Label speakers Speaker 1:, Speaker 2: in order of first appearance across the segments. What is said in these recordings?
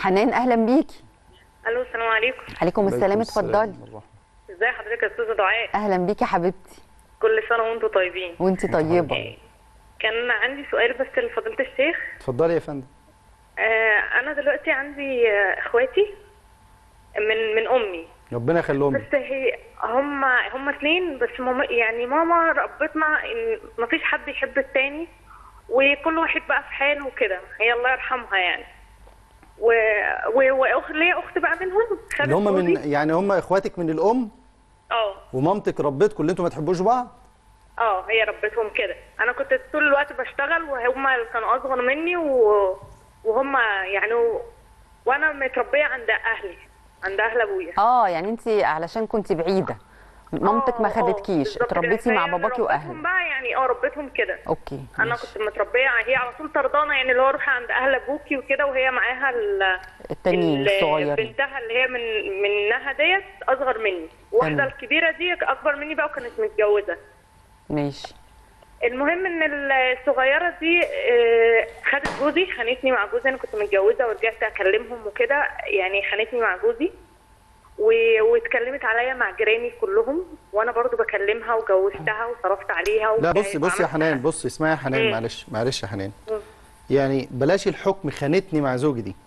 Speaker 1: حنان اهلا بيكي
Speaker 2: الو السلام عليكم
Speaker 1: عليكم السلام اتفضلي
Speaker 2: ازي حضرتك يا استاذه دعاء
Speaker 1: اهلا بيكي حبيبتي
Speaker 2: كل سنه وانتم طيبين
Speaker 1: وانتي طيبه
Speaker 2: كان عندي سؤال بس لفضيله الشيخ
Speaker 3: اتفضلي يا فندم
Speaker 2: آه انا دلوقتي عندي آه، اخواتي من من امي
Speaker 3: ربنا يخليهم لك.
Speaker 2: بس هي هم هم اثنين بس ماما يعني ماما ربتنا ان مفيش حد يحب التاني وكل واحد بقى في حاله وكده هي الله يرحمها يعني و... و... واخت ليا اخت بقى منهم خدت
Speaker 3: اللي هم من
Speaker 2: جوزي.
Speaker 3: يعني هم اخواتك من الام
Speaker 2: اه
Speaker 3: ومامتك ربتكم اللي انتوا ما تحبوش بعض
Speaker 2: اه هي ربتهم كده انا كنت طول الوقت بشتغل وهم اللي كانوا اصغر مني و... وهم يعني و... وانا متربيه عند اهلي عند اهل ابويا
Speaker 1: اه يعني انتي علشان كنتي بعيده مامتك ما
Speaker 2: آه، آه،
Speaker 1: خدتكيش
Speaker 2: بالظبط
Speaker 1: اتربيتي
Speaker 2: كده.
Speaker 1: مع
Speaker 2: فهي
Speaker 1: باباكي
Speaker 2: ربتهم
Speaker 1: واهلك
Speaker 2: بقى يعني اه ربتهم كده
Speaker 1: اوكي
Speaker 2: انا
Speaker 1: ماشي.
Speaker 2: كنت متربيه هي على طول طردانه يعني اللي هو روحي عند اهل ابوكي وكده وهي معاها ال...
Speaker 1: التانيين
Speaker 2: ال-
Speaker 1: الصغيرين
Speaker 2: بنتها اللي هي من منها ديت اصغر مني واحده
Speaker 1: تمام.
Speaker 2: الكبيره دي اكبر مني بقى وكانت متجوزه
Speaker 1: ماشي
Speaker 2: المهم ان الصغيره دي آه، خدت جوزي خانتني مع جوزي انا كنت متجوزه ورجعت اكلمهم وكده يعني خانتني مع جوزي و- واتكلمت عليا مع جيراني كلهم وانا برضو بكلمها وجوزتها وصرفت عليها
Speaker 3: لا
Speaker 2: وكانت
Speaker 3: بصي بصي يا
Speaker 2: وعملت-
Speaker 3: حنان بصي اسمعي يا حنان
Speaker 2: مم.
Speaker 3: معلش معلش يا حنان
Speaker 2: مم.
Speaker 3: يعني بلاش الحكم خانتني مع زوجي دي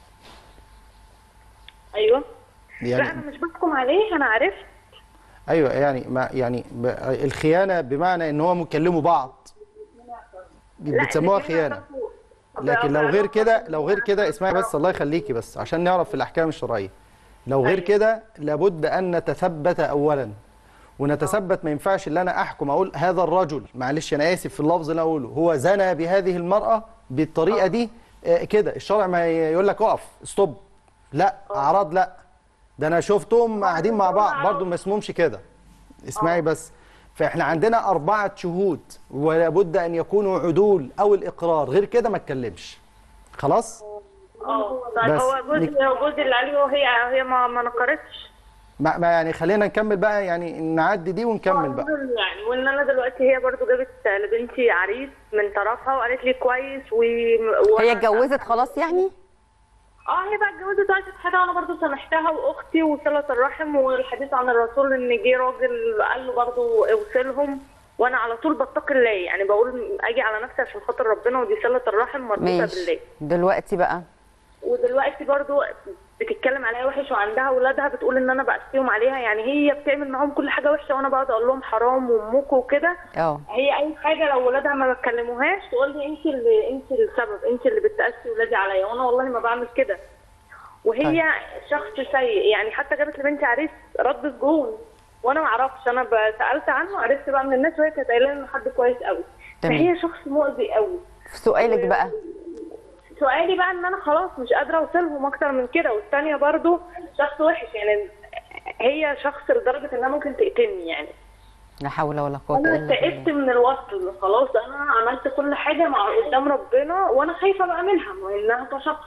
Speaker 2: ايوه لا
Speaker 3: يعني
Speaker 2: انا مش بحكم عليه انا عرفت
Speaker 3: ايوه يعني ما يعني ب- الخيانه بمعنى ان هو مكلموا بعض
Speaker 2: لا،
Speaker 3: بتسموها
Speaker 2: الاتنين
Speaker 3: خيانه
Speaker 2: اعرفوا-
Speaker 3: لكن لو غير كده لو غير كده اسمعي بس الله يخليكي بس عشان نعرف في الاحكام الشرعيه لو غير
Speaker 2: أيوة.
Speaker 3: كده لابد ان نتثبت اولا ونتثبت ما ينفعش ان انا احكم اقول هذا الرجل معلش انا اسف في اللفظ اللي أنا اقوله هو زنى بهذه المراه بالطريقه دي آه، كده الشرع ما يقول لك اقف ستوب لا اعراض لا ده انا شفتهم قاعدين مع بعض برضو ما اسمهمش كده اسمعي بس فاحنا عندنا أربعة شهود ولابد أن يكونوا عدول أو الإقرار غير كده ما اتكلمش خلاص
Speaker 2: اه طيب
Speaker 3: بس
Speaker 2: هو جوزي
Speaker 3: نك-
Speaker 2: هو جوزي اللي عليه وهي هي ما ما نكرتش
Speaker 3: ما, ما يعني خلينا نكمل بقى يعني نعدي دي ونكمل بقى
Speaker 2: يعني وان انا دلوقتي هي برضو جابت لبنتي عريس من طرفها وقالت لي كويس و و-
Speaker 1: هي اتجوزت خلاص يعني
Speaker 2: اه هي بقى اتجوزت وعاشت حاجه وانا برضو سامحتها واختي وصله الرحم والحديث عن الرسول ان جه راجل قال له برضو اوصلهم وانا على طول بتقي الله يعني بقول اجي على نفسي عشان خاطر ربنا ودي صله الرحم مربوطه بالله
Speaker 1: ماشي دلوقتي بقى
Speaker 2: ودلوقتي برضو بتتكلم عليا وحش وعندها اولادها بتقول ان انا بقسيهم عليها يعني هي بتعمل معاهم كل حاجه وحشه وانا بقعد اقول لهم حرام وامكم وكده
Speaker 1: اه
Speaker 2: هي اي حاجه لو ولادها ما بتكلموهاش تقول لي انت اللي انت السبب انت اللي بتقسي ولادي عليا وانا والله ما بعمل كده وهي
Speaker 1: طيب.
Speaker 2: شخص سيء يعني حتى جابت لبنتي عريس رد سجون وانا ما اعرفش انا ب- سالت عنه عرفت بقى من الناس وهي كانت قايله لي انه حد كويس قوي
Speaker 1: تمام.
Speaker 2: فهي شخص مؤذي قوي
Speaker 1: في سؤالك بقى
Speaker 2: سؤالي بقى ان انا خلاص مش قادره اوصلهم اكتر من كده والثانيه برضو شخص وحش يعني هي شخص لدرجه انها ممكن تقتلني يعني
Speaker 1: لا حول ولا قوه
Speaker 2: انا
Speaker 1: الا
Speaker 2: تعبت
Speaker 1: بالله
Speaker 2: من الوصل خلاص انا عملت كل حاجه مع قدام ربنا وانا خايفه بقى منها ما انها كشخص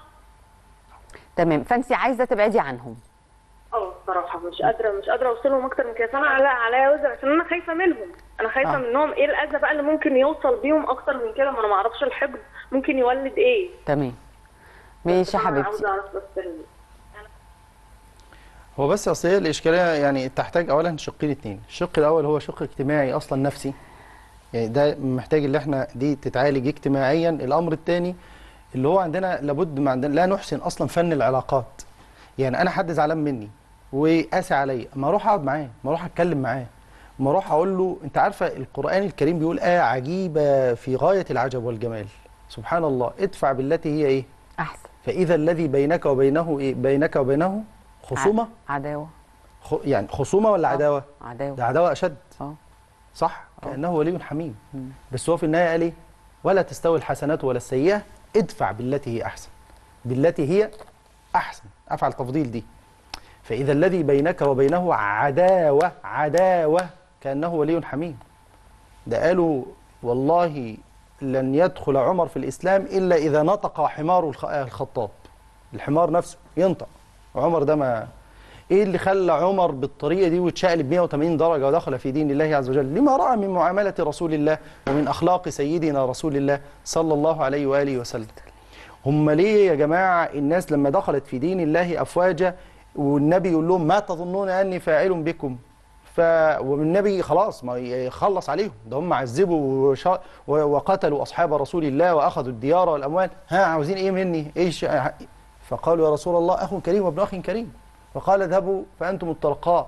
Speaker 1: تمام فانت عايزه تبعدي عنهم
Speaker 2: اه الصراحه مش قادره مش قادره اوصلهم اكتر من كده فانا على عليا وزر عشان انا خايفه منهم انا خايفه
Speaker 1: آه.
Speaker 2: منهم ايه الاذى بقى اللي ممكن يوصل بيهم اكتر من كده ما انا ما اعرفش الحقد ممكن يولد ايه
Speaker 1: تمام ماشي يا
Speaker 2: أنا
Speaker 1: حبيبتي
Speaker 2: عاوزه اعرف بس ال-
Speaker 3: هو بس اصل هي الاشكاليه يعني تحتاج اولا شقين اتنين الشق الاول هو شق اجتماعي اصلا نفسي يعني ده محتاج ان احنا دي تتعالج اجتماعيا الامر الثاني اللي هو عندنا لابد ما عندنا لا نحسن اصلا فن العلاقات يعني انا حد زعلان مني وقاسي عليا ما اروح اقعد معاه ما اروح اتكلم معاه ما اروح اقول له انت عارفه القران الكريم بيقول ايه عجيبه في غايه العجب والجمال سبحان الله ادفع بالتي هي ايه
Speaker 1: احسن
Speaker 3: فاذا الذي بينك وبينه ايه بينك وبينه خصومه
Speaker 1: ع- عداوه
Speaker 3: خ... يعني خصومه ولا عداوه؟ ده
Speaker 1: عداوه
Speaker 3: عداوه اشد
Speaker 1: اه
Speaker 3: صح؟ كانه ولي حميم بس هو في النهايه قال ايه؟ ولا تستوي الحسنات ولا السيئه ادفع بالتي هي احسن بالتي هي احسن افعل تفضيل دي فاذا الذي بينك وبينه عداوه عداوه كانه ولي حميم ده قالوا والله لن يدخل عمر في الاسلام الا اذا نطق حمار الخ- الخطاب الحمار نفسه ينطق عمر ده ما ايه اللي خلى عمر بالطريقه دي واتشقلب 180 درجه ودخل في دين الله عز وجل لما راى من معامله رسول الله ومن اخلاق سيدنا رسول الله صلى الله عليه واله وسلم هم ليه يا جماعه الناس لما دخلت في دين الله افواجا والنبي يقول لهم ما تظنون اني فاعل بكم ف والنبي خلاص ما يخلص عليهم ده هم عذبوا وشا... و- وقتلوا اصحاب رسول الله واخذوا الديار والاموال ها عاوزين ايه مني ايش فقالوا يا رسول الله اخ كريم وابن اخ كريم فقال اذهبوا فانتم الطلقاء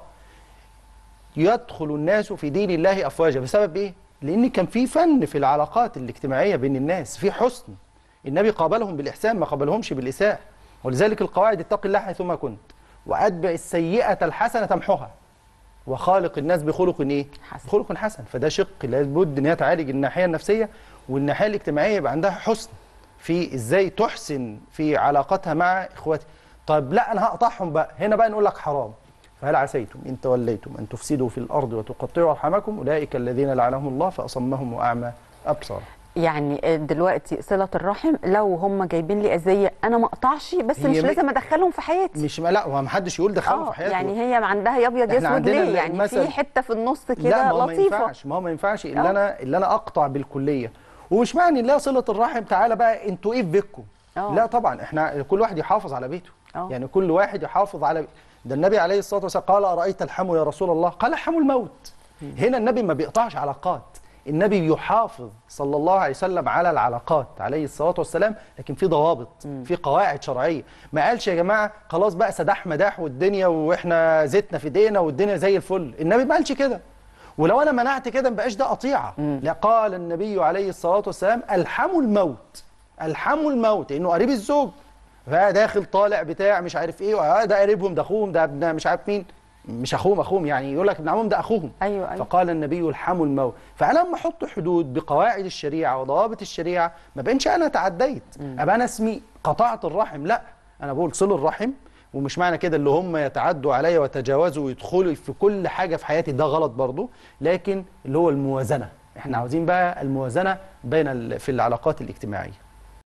Speaker 3: يدخل الناس في دين الله افواجا بسبب ايه لان كان في فن في العلاقات الاجتماعيه بين الناس في حسن النبي قابلهم بالاحسان ما قابلهمش بالاساءه ولذلك القواعد اتق الله حيثما كنت واتبع السيئه الحسنه تمحها وخالق الناس بخلق ايه
Speaker 1: حسن.
Speaker 3: خلق حسن فده شق لابد ان هي تعالج الناحيه النفسيه والناحيه الاجتماعيه يبقى عندها حسن في ازاي تحسن في علاقتها مع اخواتها طيب لا انا هقطعهم بقى هنا بقى نقول لك حرام فهل عسيتم ان توليتم ان تفسدوا في الارض وتقطعوا ارحامكم اولئك الذين لعنهم الله فاصمهم واعمى ابصارهم
Speaker 1: يعني دلوقتي صله الرحم لو هم جايبين لي اذيه انا ما اقطعش بس
Speaker 3: هي
Speaker 1: مش
Speaker 3: م-
Speaker 1: لازم ادخلهم في حياتي
Speaker 3: مش ما لا هو ما حدش يقول دخلهم
Speaker 1: اه
Speaker 3: في حياته
Speaker 1: يعني هي عندها يا ابيض يا
Speaker 3: إحنا
Speaker 1: اسود
Speaker 3: عندنا
Speaker 1: ليه يعني
Speaker 3: المثل-
Speaker 1: في حته في النص
Speaker 3: لا
Speaker 1: كده
Speaker 3: ما هو ما
Speaker 1: لطيفه
Speaker 3: ينفعش ما هو ما ينفعش
Speaker 1: آه.
Speaker 3: اللي انا اللي انا اقطع بالكليه ومش معنى ان لا صله الرحم تعالى بقى انتوا ايه في بيتكم
Speaker 1: آه.
Speaker 3: لا طبعا احنا كل واحد يحافظ على بيته
Speaker 1: آه.
Speaker 3: يعني كل واحد يحافظ على ده النبي عليه الصلاه والسلام قال ارايت الحم يا رسول الله قال حم الموت هنا النبي ما بيقطعش علاقات النبي يحافظ صلى الله عليه وسلم على العلاقات عليه الصلاه والسلام لكن في ضوابط في قواعد شرعيه ما قالش يا جماعه خلاص بقى سداح مداح والدنيا واحنا زيتنا في ايدينا والدنيا زي الفل النبي ما قالش كده ولو انا منعت كده ما بقاش ده قطيعه لا قال النبي عليه الصلاه والسلام الحموا الموت الحموا الموت انه قريب الزوج فداخل طالع بتاع مش عارف ايه آه ده قريبهم ده اخوهم ده ابن مش عارف مين مش اخوهم اخوهم يعني يقول لك ابن عمهم ده اخوهم
Speaker 1: أيوة، أيوة.
Speaker 3: فقال النبي الحموا الموت فانا لما احط حدود بقواعد الشريعه وضوابط الشريعه ما بينش انا تعديت ابقى انا اسمي قطعت الرحم لا انا بقول صل الرحم ومش معنى كده اللي هم يتعدوا عليا ويتجاوزوا ويدخلوا في كل حاجه في حياتي ده غلط برضو لكن اللي هو الموازنه احنا عاوزين بقى الموازنه بين ال- في العلاقات الاجتماعيه